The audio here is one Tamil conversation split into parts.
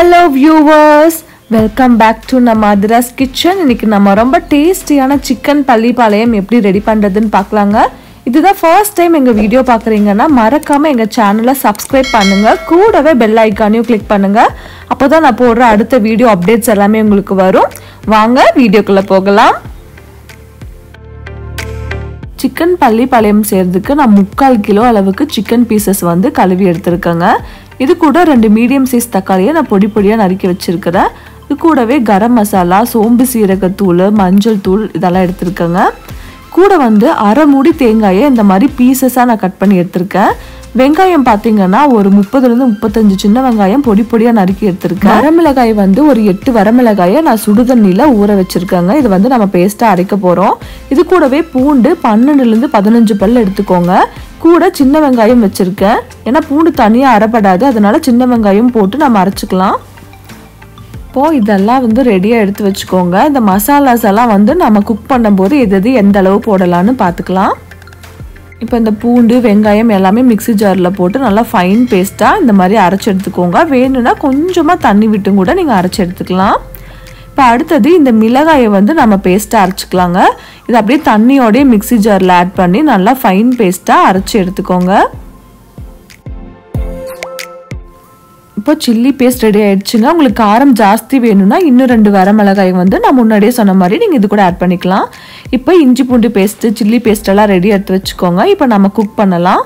hello viewers welcome back to நம்ம அதிராஸ் கிச்சன் இன்னைக்கு நம்ம ரொம்ப டேஸ்டியான சிக்கன் பள்ளிப்பாளையம் எப்படி ரெடி பண்ணுறதுன்னு பார்க்கலாங்க இதுதான் ஃபர்ஸ்ட் டைம் எங்கள் வீடியோ பார்க்குறீங்கன்னா மறக்காமல் எங்கள் சேனலை சப்ஸ்கிரைப் பண்ணுங்கள் கூடவே பெல் ஐக்கானையும் கிளிக் பண்ணுங்கள் அப்போ தான் நான் போடுற அடுத்த வீடியோ அப்டேட்ஸ் எல்லாமே உங்களுக்கு வரும் வாங்க வீடியோக்குள்ளே போகலாம் சிக்கன் பள்ளிப்பாளையம் செய்கிறதுக்கு நான் முக்கால் கிலோ அளவுக்கு சிக்கன் பீசஸ் வந்து கழுவி எடுத்திருக்கேங்க இது கூட ரெண்டு மீடியம் சைஸ் தக்காளியை நான் பொடி பொடியாக நறுக்கி வச்சுருக்கிறேன் இது கூடவே கரம் மசாலா சோம்பு சீரகத்தூள் மஞ்சள் தூள் இதெல்லாம் எடுத்திருக்கேங்க கூட வந்து அரை மூடி தேங்காயை இந்த மாதிரி பீசஸாக நான் கட் பண்ணி எடுத்திருக்கேன் வெங்காயம் பார்த்தீங்கன்னா ஒரு முப்பதுலேருந்து முப்பத்தஞ்சு சின்ன வெங்காயம் பொடி பொடியாக நறுக்கி எடுத்திருக்கேன் வரமிளகாய் வந்து ஒரு எட்டு வரமிளகாயை நான் சுடுதண்ணியில் ஊற வச்சிருக்கேங்க இது வந்து நம்ம பேஸ்ட்டாக அரைக்க போகிறோம் இது கூடவே பூண்டு பன்னெண்டுலேருந்து பதினஞ்சு பல் எடுத்துக்கோங்க கூட சின்ன வெங்காயம் வச்சுருக்கேன் ஏன்னா பூண்டு தனியாக அரைப்படாது அதனால சின்ன வெங்காயம் போட்டு நம்ம அரைச்சிக்கலாம் இப்போது இதெல்லாம் வந்து ரெடியாக எடுத்து வச்சுக்கோங்க இந்த மசாலாஸ் எல்லாம் வந்து நம்ம குக் பண்ணும்போது எது எது எந்த அளவு போடலான்னு பார்த்துக்கலாம் இப்போ இந்த பூண்டு வெங்காயம் எல்லாமே மிக்ஸி ஜாரில் போட்டு நல்லா ஃபைன் பேஸ்ட்டாக இந்த மாதிரி அரைச்சி எடுத்துக்கோங்க வேணும்னா கொஞ்சமாக தண்ணி விட்டும் கூட நீங்கள் அரைச்சி எடுத்துக்கலாம் இப்போ அடுத்தது இந்த மிளகாயை வந்து நம்ம பேஸ்ட்டாக அரைச்சிக்கலாங்க இது அப்படியே தண்ணியோடய மிக்ஸி ஜாரில் ஆட் பண்ணி நல்லா ஃபைன் பேஸ்ட்டாக அரைச்சி எடுத்துக்கோங்க இப்போ சில்லி பேஸ்ட் ரெடி ஆயிடுச்சுங்க உங்களுக்கு காரம் ஜாஸ்தி வேணும்னா இன்னும் ரெண்டு வரமிளகாய் வந்து நான் முன்னாடியே சொன்ன மாதிரி நீங்கள் இது கூட ஆட் பண்ணிக்கலாம் இப்போ இஞ்சி பூண்டு பேஸ்ட்டு சில்லி பேஸ்ட் எல்லாம் ரெடி எடுத்து வச்சுக்கோங்க இப்போ நம்ம குக் பண்ணலாம்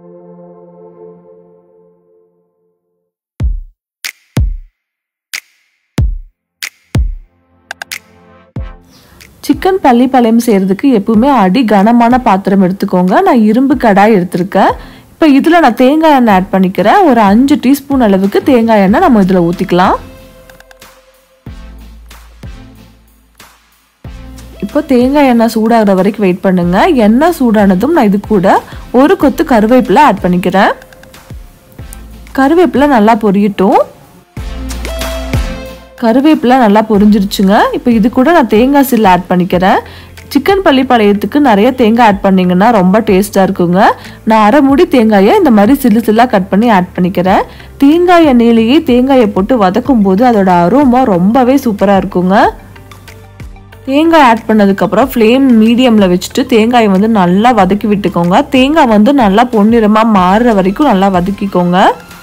சிக்கன் பள்ளிப்பாளையம் செய்கிறதுக்கு எப்பவுமே அடி கனமான பாத்திரம் எடுத்துக்கோங்க நான் இரும்பு கடாய் எடுத்திருக்கேன் இப்போ இதில் நான் தேங்காய் எண்ணெய் ஆட் பண்ணிக்கிறேன் ஒரு அஞ்சு டீஸ்பூன் அளவுக்கு தேங்காய் எண்ணெய் நம்ம இதில் ஊற்றிக்கலாம் இப்போ தேங்காய் எண்ணெய் சூடாகிற வரைக்கும் வெயிட் பண்ணுங்க எண்ணெய் சூடானதும் நான் இது கூட ஒரு கொத்து கருவேப்பிலை ஆட் பண்ணிக்கிறேன் கருவேப்பிலை நல்லா பொரியட்டும் கருவேப்பிலை நல்லா பொரிஞ்சிருச்சுங்க இப்போ இது கூட நான் தேங்காய் சில்லு ஆட் பண்ணிக்கிறேன் சிக்கன் பள்ளிப்பாளையத்துக்கு நிறைய தேங்காய் ஆட் பண்ணிங்கன்னா ரொம்ப டேஸ்ட்டாக இருக்குங்க நான் அரை மூடி தேங்காயை இந்த மாதிரி சில்லு சில்லாக கட் பண்ணி ஆட் பண்ணிக்கிறேன் தேங்காய் எண்ணெயிலேயே தேங்காயை போட்டு வதக்கும் போது அதோட அரோமா ரொம்பவே சூப்பராக இருக்குங்க தேங்காய் ஆட் பண்ணதுக்கப்புறம் ஃப்ளேம் மீடியமில் வச்சுட்டு தேங்காயை வந்து நல்லா வதக்கி விட்டுக்கோங்க தேங்காய் வந்து நல்லா பொன்னிறமாக மாறுற வரைக்கும் நல்லா வதக்கிக்கோங்க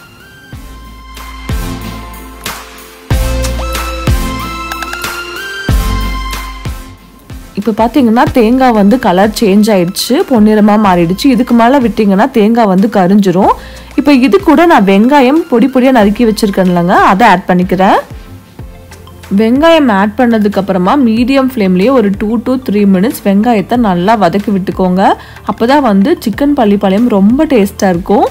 இப்போ பார்த்தீங்கன்னா தேங்காய் வந்து கலர் சேஞ்ச் ஆயிடுச்சு பொன்னிறமாக மாறிடுச்சு இதுக்கு மேலே விட்டிங்கன்னா தேங்காய் வந்து கரிஞ்சிரும் இப்போ இது கூட நான் வெங்காயம் பொடி பொடியாக நறுக்கி வச்சுருக்கேன்லங்க அதை ஆட் பண்ணிக்கிறேன் வெங்காயம் ஆட் பண்ணதுக்கு அப்புறமா மீடியம் ஃப்ளேம்லேயே ஒரு டூ டு த்ரீ மினிட்ஸ் வெங்காயத்தை நல்லா வதக்கி விட்டுக்கோங்க அப்போ தான் வந்து சிக்கன் பள்ளிப்பாளையம் ரொம்ப டேஸ்ட்டாக இருக்கும்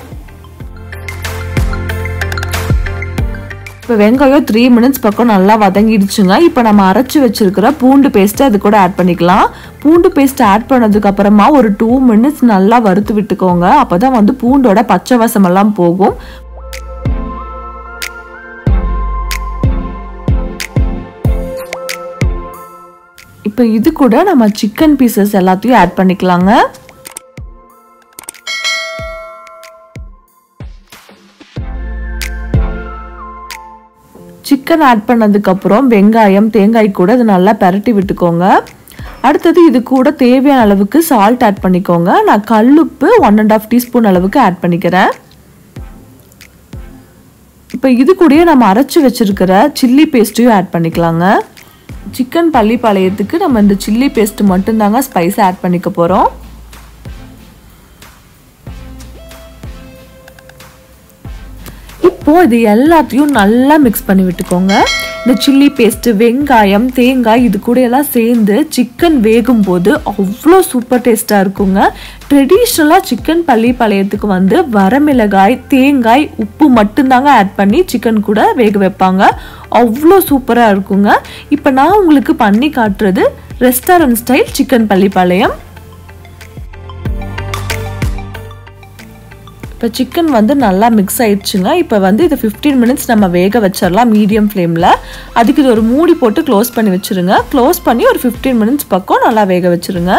இப்போ வெங்காயம் த்ரீ மினிட்ஸ் பக்கம் நல்லா வதங்கிடுச்சுங்க இப்போ நம்ம அரைச்சி வச்சிருக்கிற பூண்டு பேஸ்ட்டு அது கூட ஆட் பண்ணிக்கலாம் பூண்டு பேஸ்ட் ஆட் பண்ணதுக்கு அப்புறமா ஒரு டூ மினிட்ஸ் நல்லா வறுத்து விட்டுக்கோங்க அப்போ தான் வந்து பூண்டோட பச்சை வசமெல்லாம் போகும் இப்போ இது கூட நம்ம சிக்கன் பீசஸ் எல்லாத்தையும் ஆட் பண்ணிக்கலாங்க சிக்கன் ஆட் பண்ணதுக்கப்புறம் வெங்காயம் தேங்காய் கூட இது நல்லா பரட்டி விட்டுக்கோங்க அடுத்தது இது கூட தேவையான அளவுக்கு சால்ட் ஆட் பண்ணிக்கோங்க நான் கல்லுப்பு ஒன் அண்ட் ஆஃப் டீஸ்பூன் அளவுக்கு ஆட் பண்ணிக்கிறேன் இப்போ இது கூடயே நம்ம அரைச்சி வச்சிருக்கிற சில்லி பேஸ்ட்டையும் ஆட் பண்ணிக்கலாங்க சிக்கன் பள்ளிப்பாளையத்துக்கு நம்ம இந்த சில்லி பேஸ்ட் மட்டும்தாங்க ஸ்பைஸ் ஆட் பண்ணிக்க போகிறோம் இப்போ இது எல்லாத்தையும் நல்லா மிக்ஸ் பண்ணி விட்டுக்கோங்க இந்த சில்லி பேஸ்ட்டு வெங்காயம் தேங்காய் இது கூட எல்லாம் சேர்ந்து சிக்கன் வேகும் போது அவ்வளோ சூப்பர் டேஸ்ட்டாக இருக்குங்க ட்ரெடிஷ்னலாக சிக்கன் பள்ளிப்பாளையத்துக்கு வந்து வரமிளகாய் தேங்காய் உப்பு மட்டும்தாங்க ஆட் பண்ணி சிக்கன் கூட வேக வைப்பாங்க அவ்வளோ சூப்பராக இருக்குங்க இப்போ நான் உங்களுக்கு பண்ணி காட்டுறது ரெஸ்டாரண்ட் ஸ்டைல் சிக்கன் பள்ளிப்பாளையம் இப்போ சிக்கன் வந்து நல்லா மிக்ஸ் ஆயிடுச்சுங்க இப்போ வந்து இது ஃபிஃப்டீன் மினிட்ஸ் நம்ம வேக வச்சிடலாம் மீடியம் ஃப்ளேமில் அதுக்கு இது ஒரு மூடி போட்டு க்ளோஸ் பண்ணி வச்சுருங்க க்ளோஸ் பண்ணி ஒரு ஃபிஃப்டீன் மினிட்ஸ் பக்கம் நல்லா வேக வச்சுருங்க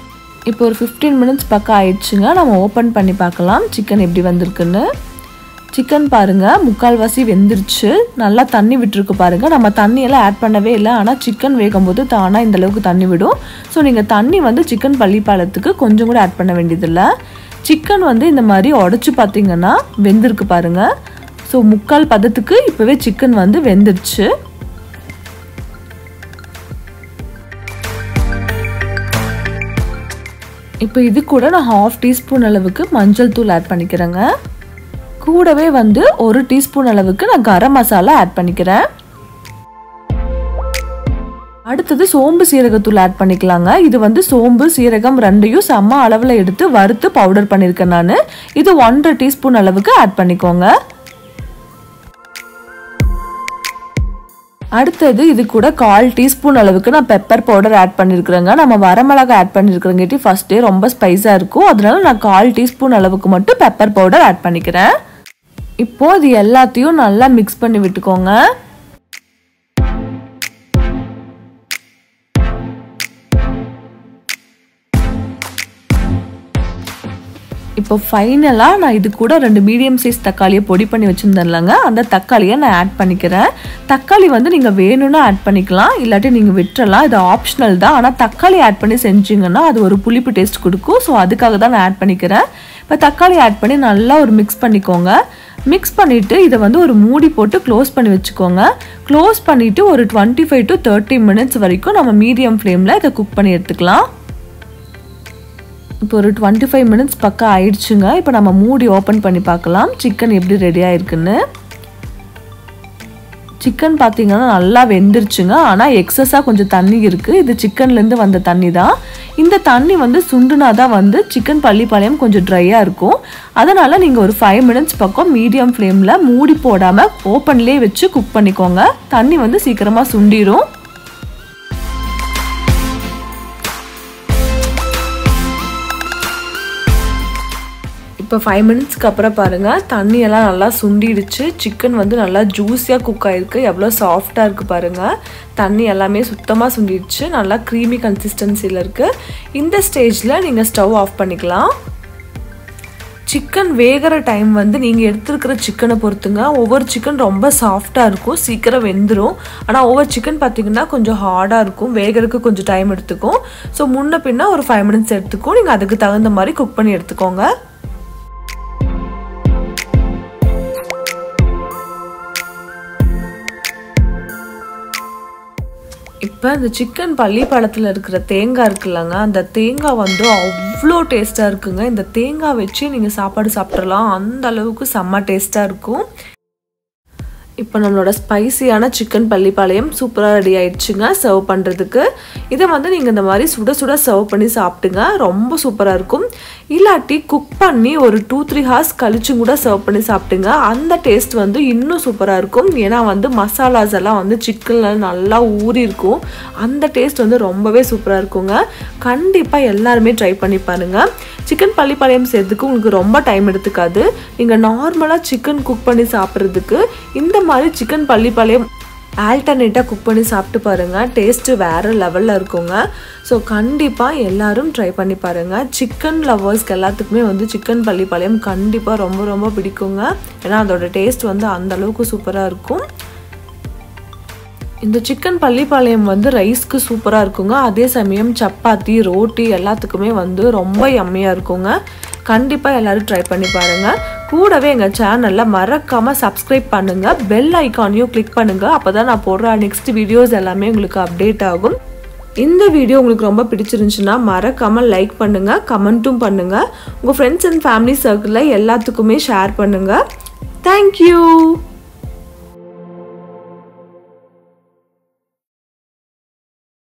இப்போ ஒரு ஃபிஃப்டீன் மினிட்ஸ் பக்கம் ஆயிடுச்சுங்க நம்ம ஓப்பன் பண்ணி பார்க்கலாம் சிக்கன் எப்படி வந்திருக்குன்னு சிக்கன் பாருங்க முக்கால்வாசி வெந்துருச்சு நல்லா தண்ணி விட்டுருக்கு பாருங்க நம்ம தண்ணியெல்லாம் ஆட் பண்ணவே இல்லை ஆனால் சிக்கன் வேகும் போது தானாக இந்த அளவுக்கு தண்ணி விடும் ஸோ நீங்கள் தண்ணி வந்து சிக்கன் பள்ளிப்பாலத்துக்கு கொஞ்சம் கூட ஆட் பண்ண வேண்டியதில்லை சிக்கன் வந்து இந்த மாதிரி உடச்சி பார்த்தீங்கன்னா வெந்திருக்கு பாருங்க ஸோ முக்கால் பதத்துக்கு இப்போவே சிக்கன் வந்து வெந்துருச்சு இப்போ இது கூட நான் ஹாஃப் டீஸ்பூன் அளவுக்கு மஞ்சள் தூள் ஆட் பண்ணிக்கிறேங்க கூடவே வந்து ஒரு டீஸ்பூன் அளவுக்கு நான் கரம் மசாலா ஆட் பண்ணிக்கிறேன் அடுத்தது சோம்பு சீரகத்தூள் ஆட் பண்ணிக்கலாங்க இது வந்து சோம்பு சீரகம் ரெண்டையும் செம்ம அளவில் எடுத்து வறுத்து பவுடர் பண்ணியிருக்கேன் நான் இது ஒன்றரை டீஸ்பூன் அளவுக்கு ஆட் பண்ணிக்கோங்க அடுத்தது இது கூட கால் டீஸ்பூன் அளவுக்கு நான் பெப்பர் பவுடர் ஆட் பண்ணியிருக்கிறேங்க நம்ம வரமிளகா ஆட் பண்ணியிருக்கிறங்காட்டி ஃபஸ்ட்டே ரொம்ப ஸ்பைஸாக இருக்கும் அதனால நான் கால் டீஸ்பூன் அளவுக்கு மட்டும் பெப்பர் பவுடர் ஆட் பண்ணிக்கிறேன் இப்போ இது எல்லாத்தையும் நல்லா மிக்ஸ் பண்ணி விட்டுக்கோங்க இப்போ ஃபைனலாக நான் இது கூட ரெண்டு மீடியம் சைஸ் தக்காளியை பொடி பண்ணி வச்சுருந்தேன்லங்க அந்த தக்காளியை நான் ஆட் பண்ணிக்கிறேன் தக்காளி வந்து நீங்கள் வேணும்னா ஆட் பண்ணிக்கலாம் இல்லாட்டி நீங்கள் விட்டுறலாம் இது ஆப்ஷனல் தான் ஆனால் தக்காளி ஆட் பண்ணி செஞ்சீங்கன்னா அது ஒரு புளிப்பு டேஸ்ட் கொடுக்கும் ஸோ அதுக்காக தான் நான் ஆட் பண்ணிக்கிறேன் இப்போ தக்காளி ஆட் பண்ணி நல்லா ஒரு மிக்ஸ் பண்ணிக்கோங்க மிக்ஸ் பண்ணிவிட்டு இதை வந்து ஒரு மூடி போட்டு க்ளோஸ் பண்ணி வச்சுக்கோங்க க்ளோஸ் பண்ணிவிட்டு ஒரு twenty five to thirty minutes வரைக்கும் நம்ம மீடியம் ஃப்ளேமில் இதை குக் பண்ணி எடுத்துக்கலாம் இப்போ ஒரு டுவெண்ட்டி ஃபைவ் மினிட்ஸ் பக்கம் ஆயிடுச்சுங்க இப்போ நம்ம மூடி ஓப்பன் பண்ணி பார்க்கலாம் சிக்கன் எப்படி ரெடி ஆயிருக்குன்னு சிக்கன் பார்த்தீங்கன்னா நல்லா வெந்துருச்சுங்க ஆனால் எக்ஸஸாக கொஞ்சம் தண்ணி இருக்குது இது சிக்கன்லேருந்து வந்த தண்ணி தான் இந்த தண்ணி வந்து சுண்டுனா தான் வந்து சிக்கன் பள்ளிப்பாளையம் கொஞ்சம் ட்ரையாக இருக்கும் அதனால் நீங்கள் ஒரு ஃபைவ் மினிட்ஸ் பக்கம் மீடியம் ஃப்ளேமில் மூடி போடாமல் ஓப்பன்லேயே வச்சு குக் பண்ணிக்கோங்க தண்ணி வந்து சீக்கிரமாக சுண்டிரும் இப்போ ஃபைவ் மினிட்ஸ்க்கு அப்புறம் பாருங்கள் தண்ணியெல்லாம் நல்லா சுண்டிடுச்சு சிக்கன் வந்து நல்லா ஜூஸியாக குக் ஆகிருக்கு எவ்வளோ சாஃப்டாக இருக்குது பாருங்கள் தண்ணி எல்லாமே சுத்தமாக சுண்டிடுச்சு நல்லா க்ரீமி கன்சிஸ்டன்சியில் இருக்குது இந்த ஸ்டேஜில் நீங்கள் ஸ்டவ் ஆஃப் பண்ணிக்கலாம் சிக்கன் வேகிற டைம் வந்து நீங்கள் எடுத்துருக்கிற சிக்கனை பொறுத்துங்க ஒவ்வொரு சிக்கன் ரொம்ப சாஃப்டாக இருக்கும் சீக்கிரம் வெந்துடும் ஆனால் ஒவ்வொரு சிக்கன் பார்த்தீங்கன்னா கொஞ்சம் ஹார்டாக இருக்கும் வேகிறதுக்கு கொஞ்சம் டைம் எடுத்துக்கும் ஸோ முன்ன பின்ன ஒரு ஃபைவ் மினிட்ஸ் எடுத்துக்கும் நீங்கள் அதுக்கு தகுந்த மாதிரி குக் பண்ணி எடுத்துக்கோங்க இப்போ இந்த சிக்கன் பள்ளிப்பாளத்தில் இருக்கிற தேங்காய் இருக்குல்லங்க அந்த தேங்காய் வந்து அவ்வளோ டேஸ்ட்டாக இருக்குங்க இந்த தேங்காய் வச்சு நீங்கள் சாப்பாடு சாப்பிட்றலாம் அந்த அளவுக்கு செம்ம டேஸ்ட்டாக இருக்கும் இப்போ நம்மளோட ஸ்பைசியான சிக்கன் பள்ளிப்பாளையம் சூப்பராக ரெடி ஆயிடுச்சுங்க சர்வ் பண்ணுறதுக்கு இதை வந்து நீங்கள் இந்த மாதிரி சுட சுட சர்வ் பண்ணி சாப்பிட்டுங்க ரொம்ப சூப்பராக இருக்கும் இல்லாட்டி குக் பண்ணி ஒரு டூ த்ரீ ஹார்ஸ் கழிச்சும் கூட சர்வ் பண்ணி சாப்பிட்டுங்க அந்த டேஸ்ட் வந்து இன்னும் சூப்பராக இருக்கும் ஏன்னா வந்து மசாலாஸ் எல்லாம் வந்து சிக்கனில் நல்லா ஊறி இருக்கும் அந்த டேஸ்ட் வந்து ரொம்பவே சூப்பராக இருக்குங்க கண்டிப்பாக எல்லாருமே ட்ரை பண்ணி பாருங்கள் சிக்கன் பள்ளிப்பாளையம் செய்யறதுக்கு உங்களுக்கு ரொம்ப டைம் எடுத்துக்காது நீங்கள் நார்மலாக சிக்கன் குக் பண்ணி சாப்பிட்றதுக்கு இந்த மாதிரி சிக்கன் பள்ளிப்பாளையம் ஆல்டர்னேட்டாக குக் பண்ணி சாப்பிட்டு பாருங்கள் டேஸ்ட்டு வேறு லெவலில் இருக்குங்க ஸோ கண்டிப்பாக எல்லாரும் ட்ரை பண்ணி பாருங்கள் சிக்கன் லவ்வர்ஸ்க்கு எல்லாத்துக்குமே வந்து சிக்கன் பள்ளிப்பாளையம் கண்டிப்பாக ரொம்ப ரொம்ப பிடிக்குங்க ஏன்னா அதோட டேஸ்ட் வந்து அந்த அளவுக்கு சூப்பராக இருக்கும் இந்த சிக்கன் பள்ளிப்பாளையம் வந்து ரைஸ்க்கு சூப்பராக இருக்குங்க அதே சமயம் சப்பாத்தி ரோட்டி எல்லாத்துக்குமே வந்து ரொம்ப யம்மியாக இருக்குங்க கண்டிப்பாக எல்லோரும் ட்ரை பண்ணி பாருங்கள் கூடவே எங்கள் சேனலில் மறக்காமல் சப்ஸ்கிரைப் பண்ணுங்கள் பெல் ஐக்கானையும் கிளிக் பண்ணுங்கள் அப்போ தான் நான் போடுற நெக்ஸ்ட் வீடியோஸ் எல்லாமே உங்களுக்கு அப்டேட் ஆகும் இந்த வீடியோ உங்களுக்கு ரொம்ப பிடிச்சிருந்துச்சுன்னா மறக்காமல் லைக் பண்ணுங்கள் கமெண்ட்டும் பண்ணுங்கள் உங்கள் ஃப்ரெண்ட்ஸ் அண்ட் ஃபேமிலி சர்க்கிளில் எல்லாத்துக்குமே ஷேர் பண்ணுங்கள் தேங்க்யூ